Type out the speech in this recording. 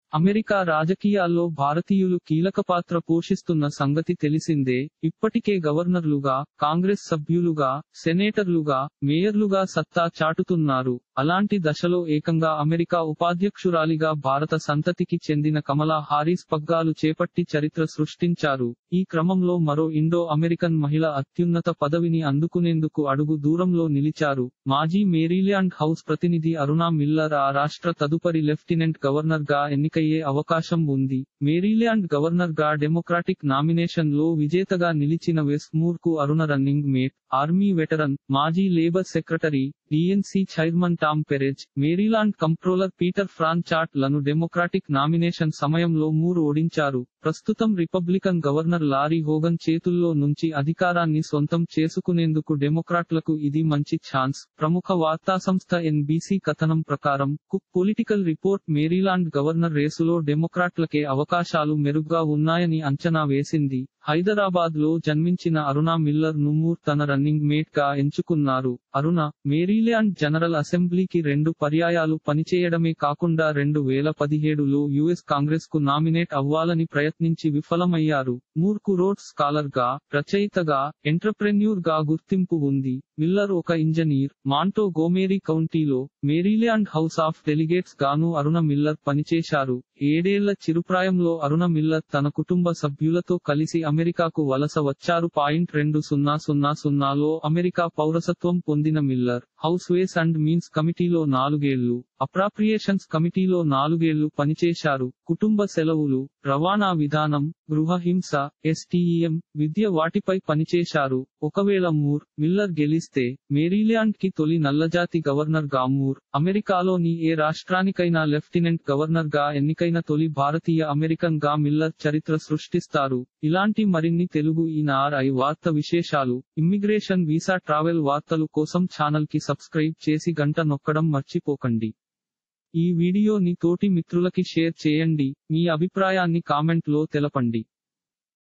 America రాజకీయాల్లో భారతీయులు కీలక పాత్ర పోషిస్తున్న సంగతి తెలిసిందే ఇప్పటికే గవర్నర్లుగా కాంగ్రెస్ సభ్యులుగా సెనేటర్లుగా మేయర్లుగా సత్తా చాటుతున్నారు అలాంటి దశలో ఏకంగా అమెరికా ఉపాధ్యక్షురాలిగా భారత సంతతికి చెందిన కమలా హారీస్ పగ్గాలు చేపట్టి చరిత్ర సృష్టించారు ఈ క్రమంలో మరో ఇండో అమెరికన్ మహిళ అత్యున్నత పదవిని అందుకునేందుకు అడుగు దూరంలో నిలిచారు మాజీ మేరీల్యాండ్ హౌస్ ప్రతినిధి అరుణా మిల్లర్ ఆ రాష్ట్ర తదుపరి లెఫ్టినెంట్ గవర్నర్ గా ఎన్నికయ్యే అవకాశం ఉంది మేరీల్యాండ్ గవర్నర్ గా డెమోక్రాటిక్ నామినేషన్ లో విజేతగా నిలిచిన వెస్ట్ మూర్ కు Aruna running mate army veteran మాజీ labour secretary DNC chairman Tom Perez Maryland comptroller Peter Franchot లను డెమోక్రాటిక్ నామినేషన్ సమయంలో మూర్ ఓడించారు ప్రస్తుతం రిపబ్లికన్ గవర్నర్ లారీ హోగన్ చేతుల్లో నుంచి అధికారాన్ని సొంతం చేసుకునేందుకు డెమోక్రాట్లకు ఇది మంచి ఛాన్స్ ప్రముఖ వార్తా సంస్థ ఎన్బీసీ కథనం ప్రకారం Cook Political Report Maryland governor రేసులో డెమోక్రాట్లకే అవకాశాలు మెరుగ్గా ఉన్నాయని అంచనా వేసింది హైదరాబాద్ లో జన్మించిన అరుణ మిల్లర్ నుమూర్ తన రన్నింగ్ మేట్ గా ఎంచుకున్నారు అరుణ మేరీల్యాండ్ జనరల్ అసెంబ్లీకి రెండు పర్యాయాలు పనిచేయడమే కాకుండా రెండు వేల పదిహేడులో యుఎస్ కాంగ్రెస్ కు నామినేట్ అవ్వాలని ప్రయత్నించి విఫలమయ్యారు మూర్కు రోడ్ స్కాలర్ గా రచయితగా ఎంటర్ప్రెన్యూర్ గా గుర్తింపు ఉంది మిల్లర్ ఒక ఇంజనీర్ మాంటో గోమేరీ కౌంటీలో మేరీల్యాండ్ హౌస్ ఆఫ్ డెలిగేట్స్ గాను అరుణ మిల్లర్ పనిచేశారు ఏడేళ్ల చిరుప్రాయంలో అరుణ మిల్లర్ తన కుటుంబ సభ్యులతో కలిసి అమెరికాకు వలస వచ్చారు పాయింట్ రెండు సున్నా సున్నా సున్నాలో అమెరికా పౌరసత్వం పొందిన Miller House Ways and Means కమిటీలో నాలుగేళ్లు అప్రాప్రియేషన్స్ కమిటీలో నాలుగేళ్లు పనిచేశారు కుటుంబ సెలవులు రవాణా విధానం గృహహింస ఎస్టీఈఎం విద్య వాటిపై పనిచేశారు ఒకవేళ మూర్ మిల్లర్ గెలిస్తే మేరీల్యాండ్ కి తొలి నల్లజాతి గవర్నర్ గా మూర్ అమెరికాలోని ఏ రాష్ట్రానికైనా లెఫ్టినెంట్ గవర్నర్ గా ఎన్నికైన తొలి భారతీయ అమెరికన్ గా మిల్లర్ చరిత్ర సృష్టిస్తారు ఇలాంటి మరిన్ని తెలుగు ఈనార్ఐ వార్త విశేషాలు ఇమ్మిగ్రేషన్ వీసా ట్రావెల్ వార్తలు కోసం ఛానల్ కి సబ్స్క్రైబ్ చేసి గంట నొక్కడం మర్చిపోకండి ఈ వీడియోని తోటి మిత్రులకి షేర్ చేయండి మీ అభిప్రాయాన్ని కామెంట్ లో తెలపండి